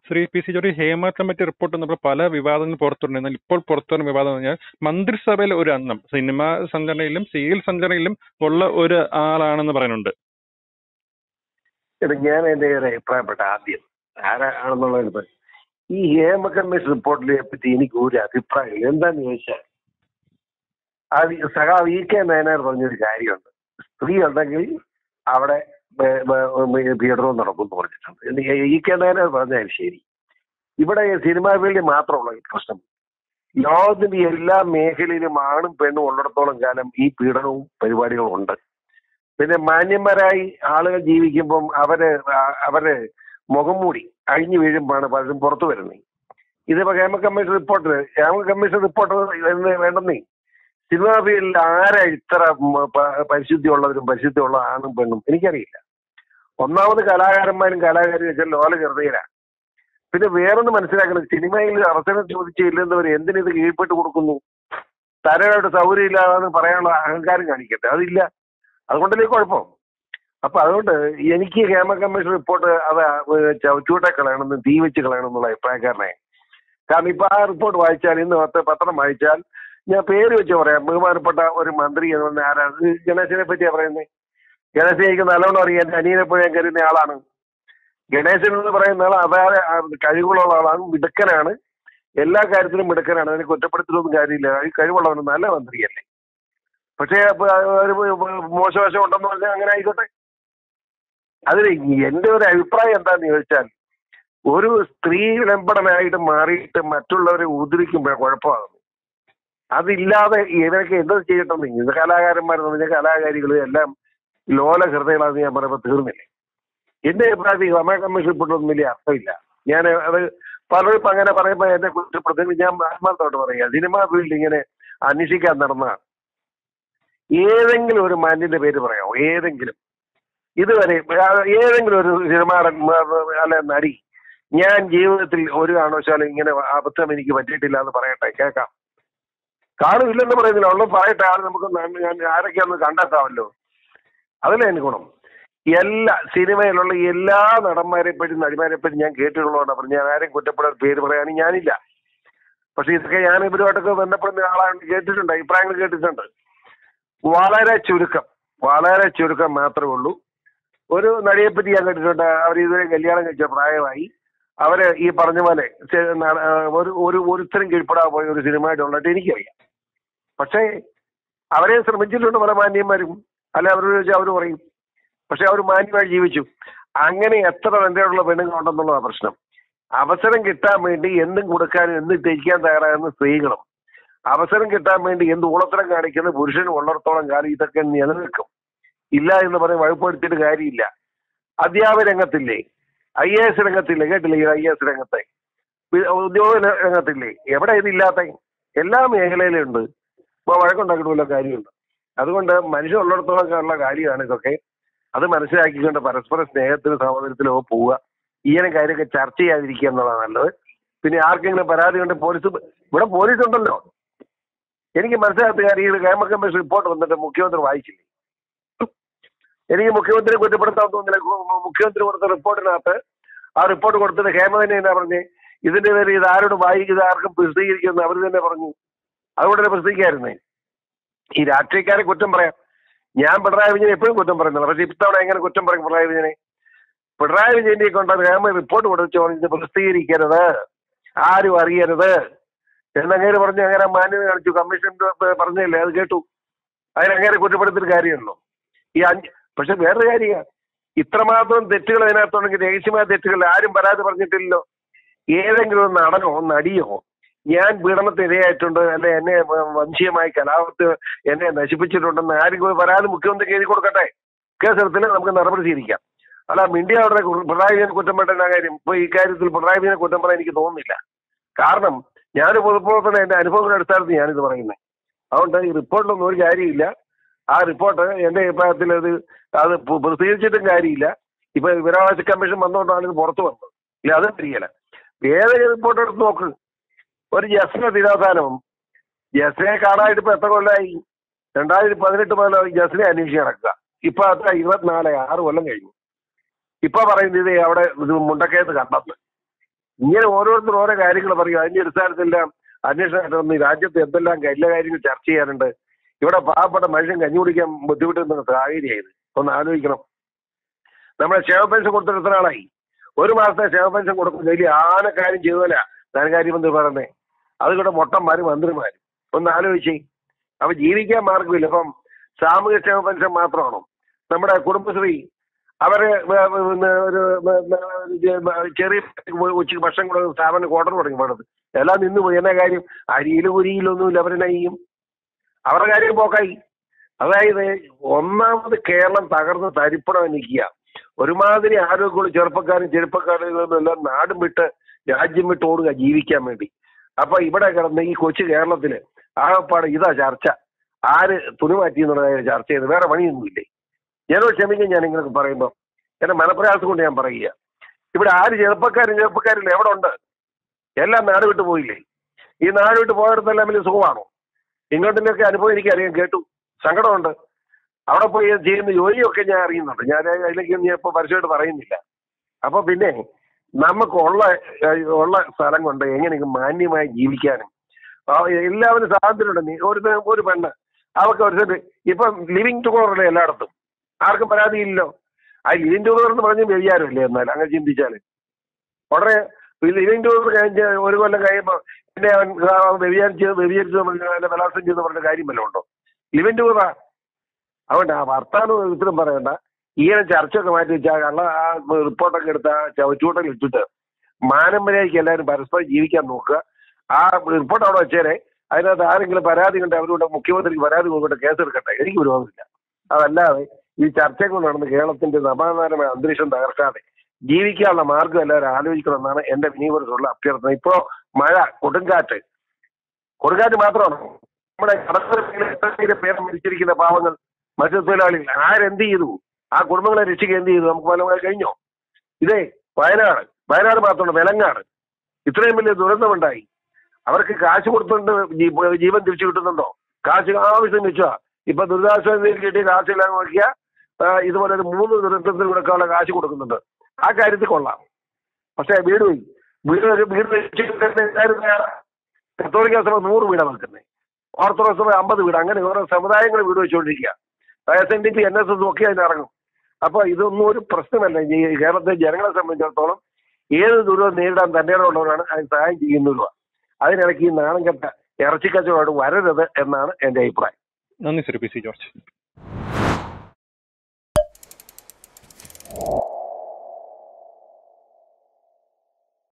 Shri P C George Hema committee report നമ്മൾ പല വിവാദങ്ങൾ പുറത്തുണ്ട് എന്നാൽ ഇപ്പോൾ പുറത്തുവരുന്ന വിവാദം എന്ന് പറഞ്ഞാൽ മന്ത്രിസഭയിൽ ഒരു അംഗം സിനിമാ സംഘടനയിലും സീരിയൽ സംഘടനയിലും ഉള്ള ഒരു ആളാണെന്ന് പറയുന്നുണ്ട് എടാ ഞാൻ എന്റെ ഒരു അഭിപ്രായപ്പെട്ട ആദ്യം ആരാണെന്നുള്ളത് ഇപ്പൊ ഈ ഹേമ കമ്മീഷൻ റിപ്പോർട്ടിനെ പറ്റി എനിക്ക് ഒരു അഭിപ്രായമില്ല എന്താന്ന് ചോദിച്ചാൽ അത് ഈ സഖാവ് ഇ കെ നയനാർ പറഞ്ഞൊരു കാര്യമുണ്ട് സ്ത്രീ ഉണ്ടെങ്കിൽ അവിടെ ബ- ബ- പീഡനവും നടക്കും എന്ന് പറഞ്ഞിട്ടുണ്ട് എന്ന് ഇ കെ നയനാർ പറഞ്ഞാൽ ശരി ഇവിടെ സിനിമാ ഫീൽഡിൽ മാത്രമുള്ള ഈ പ്രശ്നം ലോകത്തിന്റെ എല്ലാ മേഖലയിലും ആണും പെണ്ണും ഉള്ളിടത്തോളം കാലം ഈ പീഡനവും പരിപാടികളും ഉണ്ട് പിന്നെ മാന്യന്മാരായി ആളുകൾ ജീവിക്കുമ്പം അവര് ആ- അവര് മുഖം മൂടി അഴിഞ്ഞു വീഴുമ്പോഴാണ് പലരും പുറത്തു വരുന്നത് ഇതിപ്പോ Hema commission report Hema commission report എന്ന് വേണ്ടെന്നേ സിനിമാ ഫീൽഡിൽ ആരാ ഇത്ര മ- പ- പരിശുദ്ധിയുള്ളവരും പരിശുദ്ധിയുള്ള ആണും പെണ്ണും എനിക്കറിയില്ല ഒന്നാമത് കലാകാരന്മാരും കലാകാരിയും വെച്ചാൽ ലോല ചെറുതയിലാണ് പിന്നെ വേറൊന്ന് മനസ്സിലാക്കണം സിനിമയിൽ അവസരം ചോദിച്ചില്ലെന്നവർ എന്തിനിത് കീഴ്പ്പെട്ട് കൊടുക്കുന്നു തരയുടെ സൗകര്യം ഇല്ലാതെ പറയാനുള്ള അഹങ്കാരം കാണിക്കട്ടെ അതില്ല അതുകൊണ്ടല്ലേ കുഴപ്പം അപ്പൊ അതുകൊണ്ട് എനിക്ക് ഹേമ കമ്മീഷൻ റിപ്പോർട്ട് അത് ചവിച്ചൂട്ടെ കളയണമെന്ന് തീ വെച്ച് കളയണം എന്നുള്ള അഭിപ്രായക്കാരനായി കാരണം ഇപ്പൊ ആ റിപ്പോർട്ട് വായിച്ചാൽ ഇന്ന് പത്ത് പത്രം വായിച്ചാൽ ഞാൻ പേര് വെച്ച് പറയാം ബഹുമാനപ്പെട്ട ഒരു മന്ത്രി എന്ന് പറഞ്ഞ ആരാണ് ഇത് ഗണേശനെ പറ്റിയാ പറയുന്നത് ഗണേശൻ എനിക്ക് നല്ലോണം അറിയാം എന്റെ അനിയനെ പോലെ ഞാൻ കരുതുന്ന ആളാണ് ഗണേശൻ എന്ന് പറയുന്ന ആൾ അതായത് ആ കഴിവുള്ള ആളാണ് മിടുക്കനാണ് എല്ലാ കാര്യത്തിലും മിടുക്കനാണ് അതിനെ കുറ്റപ്പെടുത്തലൊന്നും കാര്യമില്ല ഈ കഴിവുള്ളവന് നല്ല മന്ത്രിയല്ലേ പക്ഷേ അപ്പൊ ഒരു മോശവശം ഉണ്ടെന്ന് പറഞ്ഞാൽ അങ്ങനെ ആയിക്കോട്ടെ അതിന് എന്റെ ഒരു അഭിപ്രായം എന്താന്ന് ചോദിച്ചാൽ ഒരു സ്ത്രീ വിളംബടനായിട്ട് മാറിയിട്ട് മറ്റുള്ളവരെ ഉദ്ധരിക്കുമ്പോൾ കുഴപ്പമാകുന്നു അതില്ലാതെ ഇവരൊക്കെ എന്ത് ചെയ്യട്ടെന്ന് ഇത് കലാകാരന്മാരെന്ന് പറഞ്ഞാൽ കലാകാരികളും എല്ലാം ലോല ഹൃദയങ്ങളാന്ന് ഞാൻ പറയുമ്പോൾ തീർന്നില്ലേ എന്റെ അഭിപ്രായത്തിൽ രമേ കമ്മീഷൻ റിപ്പോർട്ടൊന്നും വലിയ അർത്ഥമില്ല ഞാൻ അത് പലരും ഇപ്പൊ അങ്ങനെ പറയുമ്പോൾ എന്നെ കുറ്റപ്പെടുത്തുന്നത് ഞാൻ ആത്മാർത്ഥമായിട്ട് പറയുക സിനിമാ ഫീൽഡ് ഇങ്ങനെ അന്വേഷിക്കാൻ നടന്നതാണ് ഏതെങ്കിലും ഒരു മാന്യന്റെ പേര് പറയാമോ ഏതെങ്കിലും ഇതുവരെ ആ, ഏതെങ്കിലും ഒരു സിനിമാടൻ അല്ല നടി ഞാൻ ജീവിതത്തിൽ ഒരു കാരണവശാലും ഇങ്ങനെ അബദ്ധം എനിക്ക് പറ്റിയിട്ടില്ല എന്ന് പറയട്ടെ കേൾക്കാം കാണുമില്ലെന്ന് പറയുന്നില്ല ഉള്ളത് പറയട്ടെ ആൾ നമുക്ക് ന- ഞാൻ ആരൊക്കെയാന്ന് കണ്ടെത്താമല്ലോ അതല്ലേ എനിക്ക് ഗുണം എല്ലാ സിനിമയിലുള്ള എല്ലാ നടന്മാരെ പറ്റി നടിമാരെ പറ്റി ഞാൻ കേട്ടിട്ടുള്ളതുകൊണ്ട് പറഞ്ഞു ഞാൻ ആരെയും കുറ്റപ്പെടാൻ പേര് പറയാനും ഞാനില്ല പക്ഷെ ഇതൊക്കെ ഞാൻ ഇവരുമായിട്ടൊക്കെ ബന്ധപ്പെടുന്ന ആളാണ് കേട്ടിട്ടുണ്ട് അഭിപ്രായങ്ങൾ കേട്ടിട്ടുണ്ട് വളരെ ചുരുക്കം വളരെ ചുരുക്കം മാത്രമേ ഉള്ളൂ ഒരു നടിയെ പറ്റി ഞാൻ കേട്ടിട്ടുണ്ട് അവർ ഇതുവരെ കല്യാണം കഴിച്ച പ്രായമായി അവര് ഈ പറഞ്ഞ പോലെ ചെ- ന- ആ, ഒരു ഒരു ഒരുത്തരും കീഴ്പ്പെടാൻ പോയ ഒരു സിനിമയായിട്ടുള്ളതായിട്ട് എനിക്കറിയാം പക്ഷേ അവരെ ശ്രമിച്ചിട്ടുണ്ട് പല മാന്യന്മാരും അല്ലെ അവരോട് ചോദിച്ചാൽ അവർ പറയും പക്ഷെ അവർ മാന്യമായി ജീവിച്ചു അങ്ങനെ എത്ര തന്റെയുള്ള പെണ്ണുങ്ങളുണ്ടെന്നുള്ളതാണ് പ്രശ്നം അവസരം കിട്ടാൻ വേണ്ടി എന്തും കൊടുക്കാനും എന്തും ത്യജിക്കാൻ തയ്യാറാകുന്ന സ്ത്രീകളും അവസരം കിട്ടാൻ വേണ്ടി എന്ത് ഊളത്തരം കാണിക്കുന്ന പുരുഷനും ഉള്ളിടത്തോളം കാലം ഇതൊക്കെ നിലനിൽക്കും ഇല്ല എന്ന് പറഞ്ഞ് വകുപ്പെടുത്തിയിട്ട് കാര്യമില്ല അധ്യാപന രംഗത്തില്ലേ ഐ എ എസ് രംഗത്തില്ലേ കേട്ടില്ലേ ഈ ഐ എ എസ് രംഗത്തെ വി- ഉദ്യോഗ ര- രംഗത്തില്ലേ എവിടെ ഇതില്ലാത്ത എല്ലാ മേഖലയിലും ഉണ്ട് ഇപ്പൊ വഴക്കുണ്ടാക്കിയിട്ട് വല്ല കാര്യമുണ്ട് അതുകൊണ്ട് മനുഷ്യൻ ഉള്ളിടത്തോളം ഉള്ള കാര്യമാണ് ഇതൊക്കെ അത് മനസ്സിലാക്കിക്കൊണ്ട് പരസ്പര സ്നേഹത്തിലും സഹോദരത്തിലോ പോവുക ഇങ്ങനെ കാര്യമൊക്കെ ചർച്ച ചെയ്യാതിരിക്കുക എന്നുള്ളതാണ് നല്ലത് പിന്നെ ആർക്കെങ്കിലും പരാതി കൊണ്ട് പോലീസ് ഇവിടെ പോലീസ് ഉണ്ടല്ലോ എനിക്ക് മനസ്സിലാത്ത കാര്യം ഈ കേമ കമ്മീഷൻ റിപ്പോർട്ട് വന്നിട്ട് മുഖ്യമന്ത്രി വായിച്ചില്ലേ എനിക്ക് മുഖ്യമന്ത്രിയെ കുറ്റപ്പെടുത്താൻ തോന്നുന്നില്ല ഗു- മുഖ്യമന്ത്രി കൊടുത്ത റിപ്പോർട്ടിനകത്ത് ആ റിപ്പോർട്ട് കൊടുത്തിട്ട് ഹേമ തന്നെ എന്നാ പറഞ്ഞ് ഇതിന്റെ പേര് ഇത് ആരോട് വായിക്കും ഇത് ആർക്കും പ്രസിദ്ധീകരിക്കുമെന്ന് അവർ തന്നെ പറഞ്ഞു അതുകൊണ്ട് തന്നെ പ്രസിദ്ധീകരിക്കായിരുന്നേ ഈ രാഷ്ട്രീയക്കാരെ കുറ്റം പറയാം ഞാൻ പിണറായി വിജയൻ എപ്പോഴും കുറ്റം പറയുന്നില്ല പക്ഷെ ഇത്തവണ എങ്ങനെ കുറ്റം പറയും പിണറായി വിജയനെ പിണറായി വിജയന്റെ കൊണ്ട് ഹേമ റിപ്പോർട്ട് കൊടുത്തു പറഞ്ഞത് പ്രസിദ്ധീകരിക്കരുത് ആരും അറിയരുത് എന്നങ്ങനെ പറഞ്ഞ് അങ്ങനെ മാന്യത കാണിച്ചു കമ്മീഷൻ പറഞ്ഞില്ലേ അത് കേട്ടു അതിനങ്ങനെ കുറ്റപ്പെടുത്തിയിട്ട് കാര്യമുള്ളൂ ഈ അഞ്ച് പക്ഷെ വേറൊരു കാര്യമാണ് ഇത്രമാത്രം തെറ്റുകൾ അതിനകത്തുണ്ടെങ്കിൽ രഹസ്യമായ തെറ്റുകൾ ആരും പരാതി പറഞ്ഞിട്ടില്ലല്ലോ ഏതെങ്കിലും ഒരു നടനോ നടിയോ ഞാൻ പീഡനത്തിന് ഇരയായിട്ടുണ്ട് അല്ലെ എന്നെ വ- വംശീയമായി കലാപത്ത് എന്നെ നശിപ്പിച്ചിട്ടുണ്ടെന്ന് ആരും പരാതി മുഖ്യമന്ത്രിക്ക് എഴുതി കൊടുക്കട്ടെ കേസെടുത്തിൽ നമുക്ക് നടപടി സ്വീകരിക്കാം അല്ല മിണ്ടിയ അവിടെ പിണറായി വിജയൻ കുറ്റം പറ്റേണ്ട കാര്യം ഇപ്പൊ ഈ കാര്യത്തിൽ പിണറായി വിജയനെ കുറ്റം പറയാൻ എനിക്ക് തോന്നുന്നില്ല കാരണം ഞാൻ പൊതുപ്രവർത്തനം എന്റെ അനുഭവങ്ങളുടെ അടിസ്ഥാനത്തിൽ ഞാനിത് പറയുന്നത് അതുകൊണ്ട് ഈ റിപ്പോർട്ടിലൊന്നും ഒരു കാര്യമില്ല ആ റിപ്പോർട്ട് എന്റെ അഭിപ്രായത്തിൽ അത് അത് പു- പ്രസിദ്ധീകരിച്ചിട്ടും കാര്യമില്ല ഇപ്പൊ വിവരാവകാശ കമ്മീഷൻ വന്നുകൊണ്ടാണ് ഇത് പുറത്തു വന്നത് ഇല്ല അതും തിരിയല ഏതൊക്കെ റിപ്പോർട്ട് എടുത്ത് നോക്ക് ഒരു ജസ്റ്റിന്റെ തിരോധാനവും ജസ്റ്റിനെ കാണാനായിട്ട് ഇപ്പൊ എത്ര കൊല്ലമായി രണ്ടായിരത്തി പതിനെട്ട് മുതൽ ജസ്റ്റിനെ അന്വേഷിച്ച് നടക്കുക ഇപ്പൊ അത്ര ഇരുപത്തിനാല് ആറ് കൊല്ലം കഴിഞ്ഞു ഇപ്പൊ പറയുന്നത് ഇത് അവിടെ ഇത് മുണ്ടക്കയത്ത് കണ്ടെന്ന് ഇങ്ങനെ ഓരോരുത്തർ ഓരോ കാര്യങ്ങൾ പറയും അതിന്റെ അടിസ്ഥാനത്തെല്ലാം അന്വേഷണം ഈ രാജ്യത്ത് എന്തെല്ലാം എല്ലാ കാര്യങ്ങൾ ചർച്ച ചെയ്യാനുണ്ട് ഇവിടെ പാവപ്പെട്ട മനുഷ്യൻ കഞ്ഞി കുടിക്കാൻ ബുദ്ധിമുട്ടുന്ന സാഹചര്യമായത് ഒന്ന് ആലോചിക്കണം നമ്മളെ ക്ഷേമ പെൻഷൻ കൊടുത്തിട്ട് എത്ര ആളായി ഒരു മാസത്തെ ക്ഷേമ പെൻഷൻ കൊടുക്കും വലിയ ആന കാര്യം ചെയ്തല്ല ധനകാര്യമന്ത്രി പറഞ്ഞേ അതുകൂടെ മൊട്ടന്മാര് മന്ത്രിമാര് ഒന്ന് ആലോചിച്ചേ അപ്പൊ ജീവിക്കാൻ മാർഗമില്ല ഇപ്പം സാമൂഹ്യ ക്ഷേമ പെൻഷൻ മാത്രമാണോ നമ്മുടെ കുടുംബശ്രീ അവര് വ- വ- പിന്നെ ഒരു വ- വ- ഒരു ചെറിയ ഉച്ചയ്ക്ക് ഭക്ഷണം കൊടുക്കുന്ന സ്ഥാപനം ക്വാർട്ടർ തുടങ്ങി വേണ്ടത് എല്ലാം നിന്ന് പോയി എന്നാ കാര്യം അരിയിലും കുരിയിലൊന്നുമില്ല അവരെന്നാ ചെയ്യും അവരുടെ കാര്യം പോക്കായി അതായത് ഒന്നാമത് കേരളം തകർന്ന് തരിപ്പണം നിൽക്കുക ഒരുമാതിരി ആരോഗ്യമുള്ള ചെറുപ്പക്കാരും ചെറുപ്പക്കാരും എല്ലാം നാടും വിട്ട് രാജ്യം വിട്ട് ഓടുക ജീവിക്കാൻ വേണ്ടി അപ്പൊ ഇവിടെ കിടന്ന് ഈ കൊച്ചു കേരളത്തില് ആകപ്പാട് ഇതാ ചർച്ച ആര് തുണി മാറ്റി എന്നുള്ള കാര്യം ചർച്ച ചെയ്ത് വേറെ പണിയൊന്നുമില്ലേ ഞാനോട് ക്ഷമിക്കും ഞാൻ ഇങ്ങനെ പറയുമ്പോൾ എന്റെ മനപ്രയാസം കൊണ്ട് ഞാൻ പറയുക ഇവിടെ ആര് ചെറുപ്പക്കാരും ചെറുപ്പക്കാരില്ല എവിടെ ഉണ്ട് എല്ലാം നാട് വിട്ട് പോയില്ലേ ഈ നാട് വിട്ട് പോയടത്തെല്ലാം വലിയ സുഖമാണോ ഇങ്ങോട്ടിലൊക്കെ അനുഭവം എനിക്കറിയാം കേട്ടു സങ്കടമുണ്ട് അവിടെ പോയി ചെയ്യുന്ന ജോലിയൊക്കെ ഞാൻ അറിയുന്നുണ്ട് ഞാൻ അതിലേക്ക് ഞാൻ ഇപ്പോൾ പരസ്യമായിട്ട് പറയുന്നില്ല അപ്പൊ പിന്നെ നമുക്കുള്ള ഏഹ്, ഉള്ള സ്ഥലം കൊണ്ട് എങ്ങനെയെങ്കിലും മാന്യമായി ജീവിക്കാനും ആ, എല്ലാവരും സ്വാതന്ത്ര്യമുണ്ട് നീ ഒരു ഒരു പെണ്ണ് അവർക്ക് ഒരു സെന്റ് ഇപ്പം ലിവിങ് ടുഗദറല്ലേ എല്ലായിടത്തും ആർക്കും പരാതിയില്ലല്ലോ ആ ലിവിങ് ടുഗദർ എന്ന് പറഞ്ഞ് വ്യഭിചാരമല്ലേ എന്നാൽ അങ്ങനെ ചിന്തിച്ചാൽ ഉടനെ ലിവിങ് ടുഗദർ കഴിഞ്ഞ് ഒരു കൊല്ലം കഴിയുമ്പോൾ പിന്നെ അവൻ ആ, വ്യഭിചാരിച്ച് വ്യഭിചരിച്ച് പറഞ്ഞ ബലാത്സം ചെയ്ത് പറഞ്ഞ കാര്യം വല്ലതും ഉണ്ടോ ലിവിങ് ടുഗദറാ അതുകൊണ്ട് ആ വർത്താനം ഇത്രയും പറയണ്ട ഇങ്ങനെ ചർച്ചയൊക്കെ മാറ്റി വെച്ചാൽ കള്ള ആ റിപ്പോർട്ടൊക്കെ എടുത്ത് ആ ചവറ്റുകൂട്ടൽ ഇട്ടിട്ട് മാനമ്പരയ്ക്ക് എല്ലാവരും പരസ്പരം ജീവിക്കാൻ നോക്കുക ആ റിപ്പോർട്ട് അവിടെ വെച്ചേരെ അതിനകത്ത് ആരെങ്കിലും പരാതി കണ്ട് അവരോട് മുഖ്യമന്ത്രിക്ക് പരാതി കൊടുക്കട്ടെ കേസെടുക്കട്ടെ എനിക്ക് വിരോധമില്ല അതല്ലാതെ ഈ ചർച്ചകൾ നടന്ന് കേരളത്തിന്റെ സമാധാനമായ അന്തരീക്ഷം തകർക്കാതെ ജീവിക്കാനുള്ള മാർഗം എല്ലാവരും ആലോചിക്കണമെന്നാണ് എന്റെ വിനീപരത്തുള്ള അഭ്യർത്ഥന ഇപ്പോ മഴ കൊടുങ്കാറ്റ് കൊടുങ്കാറ്റ് മാത്രമാണ് നമ്മുടെ കടൽക്കരയിലെ പേര് മരിച്ചിരിക്കുന്ന പാവങ്ങൾ മത്സ്യത്തൊഴിലാളികൾ ആരെന്ത് ചെയ്തു ആ കുടുംബങ്ങളെ രക്ഷിക്കുക എന്ത് ചെയ്തു നമുക്ക് പല കഴിഞ്ഞോ ഇതേ വയനാട് വയനാട് മാത്രമാണ് വെലങ്ങാട് ഇത്രയും വലിയ ദുരന്തമുണ്ടായി അവർക്ക് കാശ് കൊടുത്തുകൊണ്ട് ജീ- ജീവൻ തിരിച്ചു കിട്ടുന്നുണ്ടോ കാശ് ആവശ്യം വെച്ചാ ഇപ്പൊ ദുരിതാശ്വാസ നിധിയിൽ കിട്ടിയ കാശെല്ലാം നോക്കിയാൽ ഇതുപോലെ ഒരു മൂന്ന് ദുരന്തത്തിൽ കൊടുക്കാനുള്ള കാശ് കൊടുക്കുന്നുണ്ട് ആ കാര്യത്തിൽ കൊള്ളാം പക്ഷേ വീട് പോയി വീട് ഒരു വീട് കത്തോലിക്ക സഭ നൂറ് വീടാണ് വെക്കുന്നത് ഓർത്തഡോക്സ് സഭ അമ്പത് വീട് അങ്ങനെ ഓരോ സമുദായങ്ങൾ വീട് വെച്ചുകൊണ്ടിരിക്കുക S N D P N S S ഒക്കെ അതിനിറങ്ങും അപ്പൊ ഇതൊന്നും ഒരു പ്രശ്നമല്ല ഈ കേരളത്തിലെ ജനങ്ങളെ സംബന്ധിച്ചിടത്തോളം ഏത് ദുരിതം നേരിടാൻ തന്റെ ഉള്ളവരാണ് അതിന് സഹായം ചെയ്യുന്നതും അതിനിടയ്ക്ക് ഈ നാണം കെട്ട ഇറച്ചിക്കച്ചവടം വരരുത് എന്നാണ് എന്റെ അഭിപ്രായം നന്ദി ശ്രീ പി സി ജോർജ്